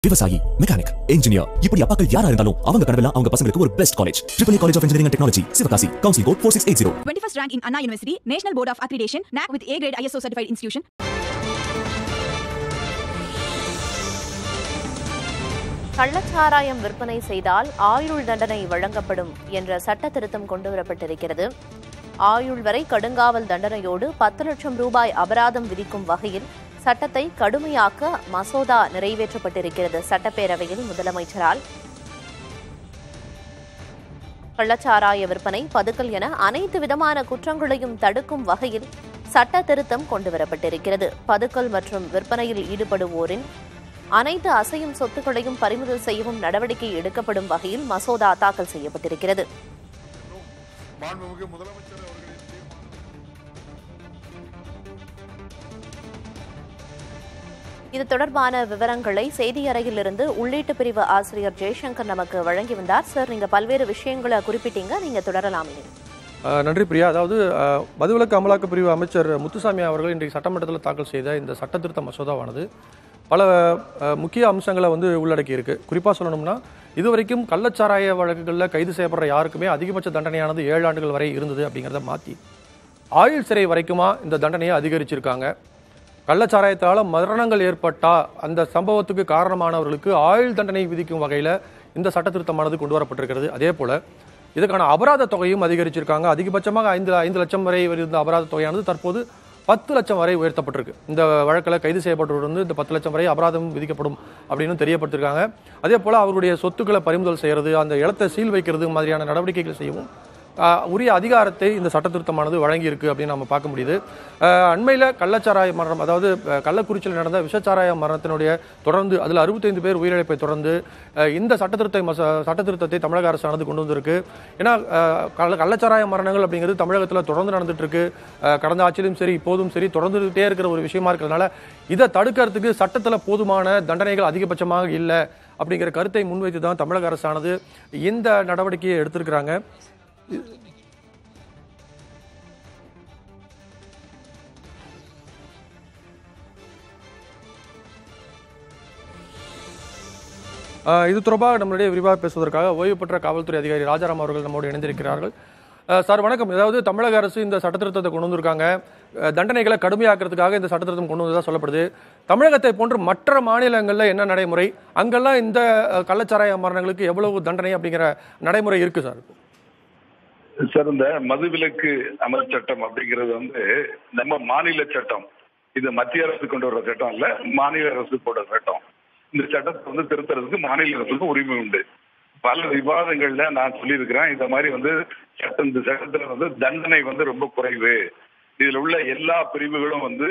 விவசாயி mechanic engineer இப்படி அப்பாக்கள் யாரா இருந்தாலும் அவங்க கனவெல்லாம் அவங்க பசங்களுக்கு ஒரு best college triple college of engineering technology Sivakasi council code four six eight zero 21st rank in Anna University, National Board of Accreditation, NAC with A grade ISO certified institution. கள்ளச்சாராயம் விற்பனை செய்தால் ஆயுள் தண்டனை வழங்கப்படும் என்ற சட்ட திருத்தம் கொண்டுவரப்பட்டிருக்கிறது ஆயுள் வரை கடுங்காவல் தண்டனையோடு பத்து லட்சம் ரூபாய் அபராதம் விதிக்கும் வகையில் சட்டத்தை கடுமையாக்க மசோதா நிறைவேற்றப்பட்டிருக்கிறது சட்டப்பேரவையில் முதலமைச்சரால் கள்ளச்சாராய விற்பனை பதுக்கல் என அனைத்து விதமான குற்றங்களையும் தடுக்கும் வகையில் சட்ட திருத்தம் கொண்டுவரப்பட்டிருக்கிறது பதுக்கல் மற்றும் விற்பனையில் ஈடுபடுவோரின் அனைத்து அசையும் சொத்துக்களையும் பறிமுதல் செய்யவும் நடவடிக்கை எடுக்கப்படும் வகையில் மசோதா தாக்கல் செய்யப்பட்டிருக்கிறது மாண்புமிகு முதலமைச்சர் அவர்களின் தீர்மானம் இது தொடர்பான விவரங்களை செய்தியறையிலிருந்து உள்ளீட்டு பிரிவு ஆசிரியர் ஜெய்சங்கர் நமக்கு வழங்கி வந்தார் சார் நீங்க பல்வேறு விஷயங்களை குறிப்பிட்டீங்க நீங்க தொடரலாம் இனி. அஹ் நன்றி பிரியா அதாவது அஹ், மதுவிலக்கு அமலாக்க பிரிவு அமைச்சர் முத்துசாமி அவர்கள் இன்றைக்கு சட்டமன்றத்தில் தாக்கல் செய்த இந்த சட்டத்திருத்த மசோதாவானது பல அஹ், முக்கிய அம்சங்களை வந்து உள்ளடக்கி இருக்கு குறிப்பாக சொல்லணும்னா இதுவரைக்கும் கள்ளச்சாராய வழக்குகளில் கைது செய்யப்படுற யாருக்குமே அதிகபட்ச தண்டனையானது ஏழு ஆண்டுகள் வரை இருந்தது அப்படிங்கிறத மாற்றி ஆயுள் சிறை வரைக்குமா இந்த தண்டனையை அதிகரிச்சிருக்காங்க கள்ளச்சாராயத்தால் மரணங்கள் ஏற்பட்டா அந்த சம்பவத்துக்கு காரணமானவர்களுக்கு ஆயுள் தண்டனை விதிக்கும் வகையில் இந்த சட்டத்திருத்தமானது கொண்டு வரப்பட்டிருக்கிறது அதே போல இதுக்கான அபராத தொகையும் அதிகரிச்சிருக்காங்க அதிகபட்சமாக ஐந்து ஐந்து லட்சம் வரை இருந்த அபராத தொகையானது தற்போது பத்து லட்சம் வரை உயர்த்தப்பட்டிருக்கு இந்த வழக்கில் கைது செய்யப்பட்டவர் வந்து இந்த பத்து லட்சம் வரை அபராதம் விதிக்கப்படும் அப்படின்னு தெரியப்படுத்திருக்காங்க அதே போல அவருடைய சொத்துக்களை பறிமுதல் செய்யறது அந்த இடத்தை சீல் வைக்கிறது மாதிரியான நடவடிக்கைகள் செய்யவும் ஆஹ், உரிய அதிகாரத்தை இந்த சட்டத்திருத்தமானது வழங்கியிருக்கு அப்படின்னு நம்ம பார்க்க முடியுது ஆஹ், அண்மையில கள்ளச்சாராய மரணம் அதாவது அஹ், கள்ளக்குறிச்சியில் நடந்த விஷச்சாராய மரணத்தினுடைய தொடர்ந்து அதில் அறுபத்தைந்து பேர் உயிரிழப்பை தொடர்ந்து அஹ், இந்த சட்டத்திருத்த மச சட்டத்திருத்தத்தை தமிழக அரசானது கொண்டு வந்திருக்கு ஏன்னா அஹ், கள்ள கள்ளச்சாராய மரணங்கள் அப்படிங்கிறது தமிழகத்தில் தொடர்ந்து நடந்துட்டு இருக்கு அஹ், கடந்த ஆட்சியிலும் சரி இப்போதும் சரி தொடர்ந்துகிட்டே இருக்கிற ஒரு விஷயமா இருக்கிறதுனால இதை தடுக்கிறதுக்கு சட்டத்தில் போதுமான தண்டனைகள் அதிகபட்சமாக இல்லை அப்படிங்கிற கருத்தை முன்வைத்து தான் தமிழக அரசானது இந்த நடவடிக்கையை எடுத்திருக்கிறாங்க ஆஹ் இது தொடர்பாக நம்மளுடைய விரிவாக பேசுவதற்காக ஓய்வு பெற்ற காவல்துறை அதிகாரி ராஜாராம் அவர்கள் நம்மோடு இணைந்திருக்கிறார்கள் ஆஹ் சார் வணக்கம் அதாவது தமிழக அரசு இந்த சட்டத்திருத்தத்தை கொண்டு வந்திருக்காங்க ஆஹ் தண்டனைகளை கடுமையாக்குறதுக்காக இந்த சட்டத்திருத்தம் கொண்டு வந்ததா சொல்லப்படுது தமிழகத்தை போன்று மற்ற மாநிலங்களில் என்ன நடைமுறை அங்கெல்லாம் இந்த ஆஹ் கள்ளச்சாராய மரணங்களுக்கு எவ்வளவு தண்டனை அப்படிங்கிற நடைமுறை இருக்கு சார் சார் இந்த மதுவிலக்கு அமல் சட்டம் அப்படிங்கிறது வந்து நம்ம மாநில சட்டம் இது மத்திய அரசு கொண்டு வர சட்டம் இல்ல மாநில அரசு போடுற சட்டம் இந்த சட்டத்தை வந்து திருத்துறதுக்கு மாநில அரசுக்கு உரிமை உண்டு பல விவாதங்கள்ல நான் சொல்லியிருக்கிறேன் இந்த மாதிரி வந்து சட்டம் இந்த சட்டத்துல வந்து தண்டனை வந்து ரொம்ப குறைவு இதுல உள்ள எல்லா பிரிவுகளும் வந்து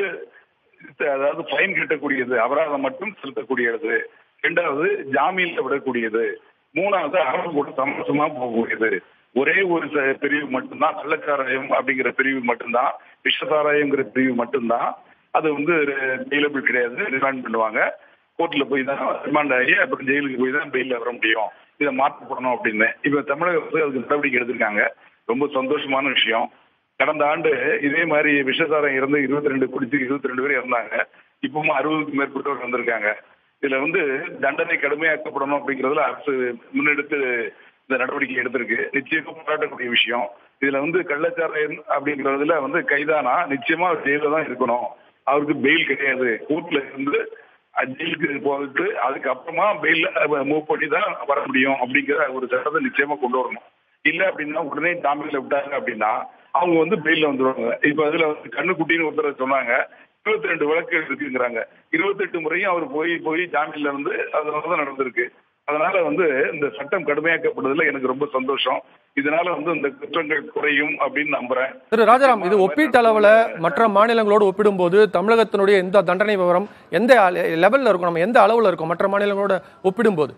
அதாவது ஃபைன் கட்டக்கூடியது அபராதம் மட்டும் செலுத்தக்கூடியது இரண்டாவது ஜாமீன்ல விடக்கூடியது மூணாவது அரசு கூட சமரசமா போகக்கூடியது ஒரே ஒரு ச- பிரிவு மட்டும்தான் கள்ளச்சாராயம் அப்படிங்கிற பிரிவு மட்டும்தான் விஷசாராயங்கிற பிரிவு மட்டும்தான் அது வந்து பெயிலபிள் கிடையாது ரிமாண்ட் பண்ணுவாங்க கோர்ட்ல போய் தான் ரிமாண்ட் ஆகி அப்புறம் ஜெயிலுக்கு போய் தான் பெயில வர முடியும் இதை மாற்றப்படணும் அப்படின்னு இப்ப தமிழக அரசு அதுக்கு நடவடிக்கை எடுத்திருக்காங்க ரொம்ப சந்தோஷமான விஷயம் கடந்த ஆண்டு இதே மாதிரி விஷசாரம் இறந்து இருபத்தி ரெண்டு குடிச்சு இருபத்தி ரெண்டு பேர் இறந்தாங்க இப்பவும் அறுபதுக்கும் மேற்பட்டவர் வந்திருக்காங்க இதுல வந்து தண்டனை கடுமையாக்கப்படணும் அப்படிங்கறதுல அரசு முன்னெடுத்து இந்த நடவடிக்கை எடுத்திருக்கு நிச்சயமா பாராட்டக்கூடிய விஷயம் இதுல வந்து கள்ளச்சாராயம் அப்படிங்கறதுல வந்து கைதானா நிச்சயமா அவர் ஜெயில தான் இருக்கணும் அவருக்கு பெயில் கிடையாது கோர்ட்ல இருந்து அஹ், ஜெயிலுக்கு போயிட்டு அதுக்கப்புறமா பெயில் மூவ் பண்ணி தான் வர முடியும் அப்படிங்கிற ஒரு சட்டத்தை நிச்சயமா கொண்டு வரணும் இல்ல அப்படின்னா உடனே ஜாமீன்ல விட்டாங்க அப்படின்னா அவங்க வந்து பெயில்ல வந்துருவாங்க இப்ப அதுல வந்து கண்ணுக்குட்டின்னு ஒருத்தர் சொன்னாங்க இருபத்தி ரெண்டு வழக்கு இருக்குங்கிறாங்க இருபத்தெட்டு முறையும் அவர் போய் போய் ஜாமீன்ல இருந்து அதனாலதான் நடந்திருக்கு அதனால வந்து இந்த சட்டம் கடுமையாக்கப்படுறதுல எனக்கு ரொம்ப சந்தோஷம் இதனால வந்து இந்த குற்றங்கள் குறையும் அப்படின்னு நம்புறேன் திரு ராஜாராம் இது ஒப்பீட்டு அளவில் மற்ற மாநிலங்களோடு ஒப்பிடும்போது தமிழகத்தினுடைய இந்த தண்டனை விவரம் எந்த லெவல்ல இருக்கும் நம்ம எந்த அளவுல இருக்கும் மற்ற மாநிலங்களோட ஒப்பிடும்போது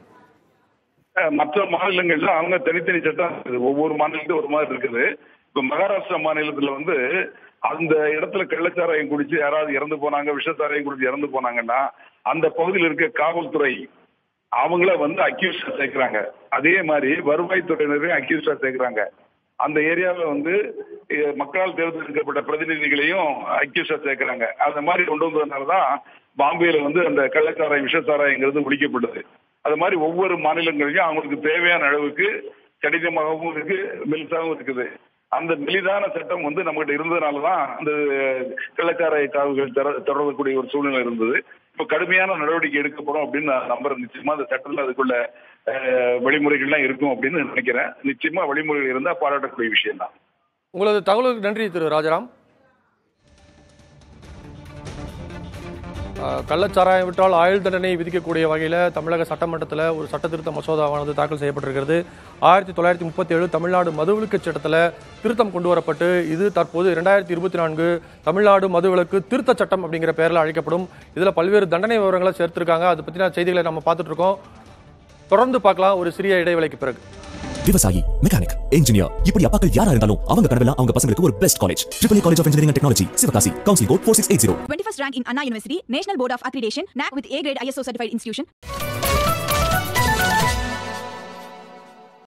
அஹ் மற்ற மாநிலங்கள்ல அவங்க தனித்தனி சட்டம் இருக்குது ஒவ்வொரு மாநிலத்திலும் ஒரு மாதிரி இருக்குது இப்ப மகாராஷ்டிரா மாநிலத்துல வந்து அந்த இடத்துல கள்ளச்சாராயம் குடிச்சு யாராவது இறந்து போனாங்க விஷச்சாராயம் குடிச்சு இறந்து போனாங்கன்னா அந்த பகுதியில் இருக்க காவல்துறை அவங்கள வந்து அக்யூஸ்டா சேர்க்கிறாங்க அதே மாதிரி வருவாய்த்துறையினரையும் அக்யூஸ்டா சேர்க்கிறாங்க அந்த ஏரியாவில் வந்து அஹ், மக்களால் தேர்ந்தெடுக்கப்பட்ட பிரதிநிதிகளையும் அக்யூஸ்டா சேர்க்கிறாங்க அந்த மாதிரி கொண்டு வந்ததுனால தான் பாம்பேல வந்து அந்த கள்ளச்சாராயம் விஷசாராயங்கிறது ஒழிக்கப்பட்டது அது மாதிரி ஒவ்வொரு மாநிலங்களிலும் அவங்களுக்கு தேவையான அளவுக்கு கடினமாகவும் இருக்கு மெலிசாகவும் இருக்குது அந்த மெலிதான சட்டம் வந்து நம்மகிட்ட இருந்ததுனால தான் அந்த கள்ளச்சாராய காவுகள் தர தொடரக்கூடிய ஒரு சூழ்நிலை இருந்தது இப்போ கடுமையான நடவடிக்கை எடுக்கப்படும் அப்படின்னு நான் நம்புறேன் நிச்சயமா அந்த சட்டத்தில் அதுக்குள்ள அஹ், வழிமுறைகள்லாம் இருக்கும் அப்படின்னு நினைக்கிறேன் நிச்சயமா வழிமுறைகள் இருந்தால் பாராட்டக்கூடிய விஷயம் தான் உங்களது தகவலுக்கு நன்றி திரு ராஜாராம் அஹ், கள்ளச்சாராயம் விட்டால் ஆயுள் தண்டனை விதிக்கக்கூடிய வகையில் தமிழக சட்டமன்றத்தில் ஒரு சட்டத்திருத்த மசோதாவானது தாக்கல் செய்யப்பட்டிருக்கிறது ஆயிரத்தி தொள்ளாயிரத்தி முப்பத்தி ஏழு தமிழ்நாடு மதுவிலக்கு சட்டத்தில் திருத்தம் கொண்டு வரப்பட்டு இது தற்போது இரண்டாயிரத்தி இருபத்தி நான்கு தமிழ்நாடு மதுவிலக்கு திருத்த சட்டம் அப்படிங்கிற பெயரில் அழைக்கப்படும் இதில் பல்வேறு தண்டனை விவரங்களை சேர்த்திருக்காங்க அதை பற்றின செய்திகளை நம்ம பார்த்துட்டு இருக்கோம் தொடர்ந்து பார்க்கலாம் ஒரு சிறிய இடைவேளைக்கு பிறகு விவசாயி மெக்கானிக் இன்ஜினியர் இப்படி அப்பாக்கள் யாரா இருந்தாலும் அவங்க கனவுல அவங்க பசங்களுக்கு ஒரு best college triple college of engineering technology Sivakasi counselling code four six eight zero 21st rank in Anna University, National Board of Accreditation, NAC with A grade ISO certified institution.